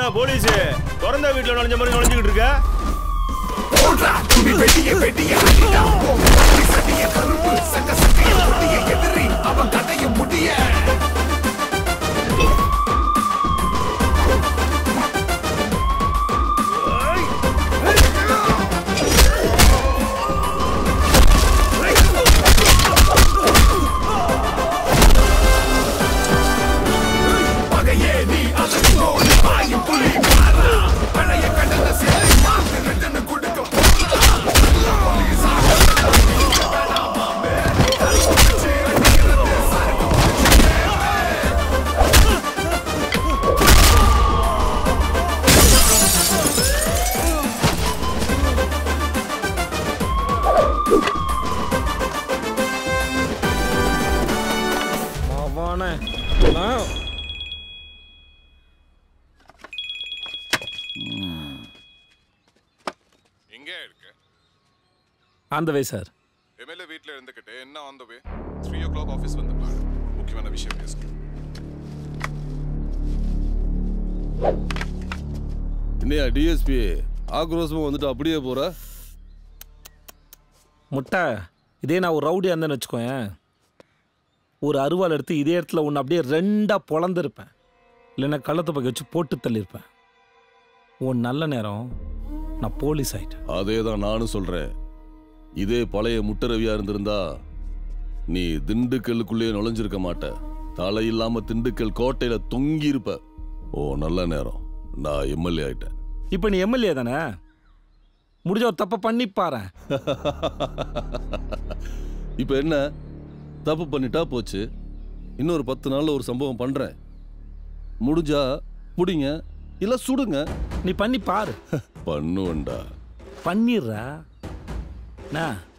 என்ன போலீஸ் திறந்த வீட்டுல நுழைஞ்ச மாதிரி நுழைஞ்சுக்கிட்டு இருக்க அவனே எங்க இருக்க அந்த வே சார் எம்எல்ஏ வீட்ல இருந்துகிட்டு என்ன on the way three o'clock office வந்து பாரு முக்கியமான விஷயம் பேசணும் என்னையா டிஎஸ்பி ஆக்ரோஷமா வந்துட்டு அப்படியே போற முட்டை இதே நான் ஒரு ரவுடியாக இருந்தேன்னு வச்சுக்கோயேன் ஒரு அருவாள் எடுத்து இதே இடத்துல ஒன்று அப்படியே ரெண்டாக பொழந்திருப்பேன் இல்லைன்னா கள்ளத்தை பக்கம் வச்சு போட்டு தள்ளியிருப்பேன் உன் நல்ல நேரம் நான் போலீஸ் ஆயிட்டேன் அதே தான் நானும் சொல்றேன் இதே பழைய முட்டரவியா இருந்திருந்தா நீ திண்டுக்கல்லுக்குள்ளேயே நுழைஞ்சிருக்க மாட்ட தலை இல்லாம திண்டுக்கல் கோட்டையில தொங்கி இருப்ப ஓ நல்ல நேரம் நான் எம்எல்ஏ ஆயிட்டேன் இப்போ நீ எம்எல்ஏ தானே முடிஞ்ச ஒரு தப்பை பண்ணி பாரேன் இப்போ என்ன தப்பு பண்ணிட்டா போச்சு இன்னொரு பத்து நாள்ல ஒரு சம்பவம் பண்றேன் முடிஞ்சா புடிங்க இல்ல சுடுங்க நீ பண்ணி பாரு பண்ணுவேன்டா பண்ணிடுறா என்ன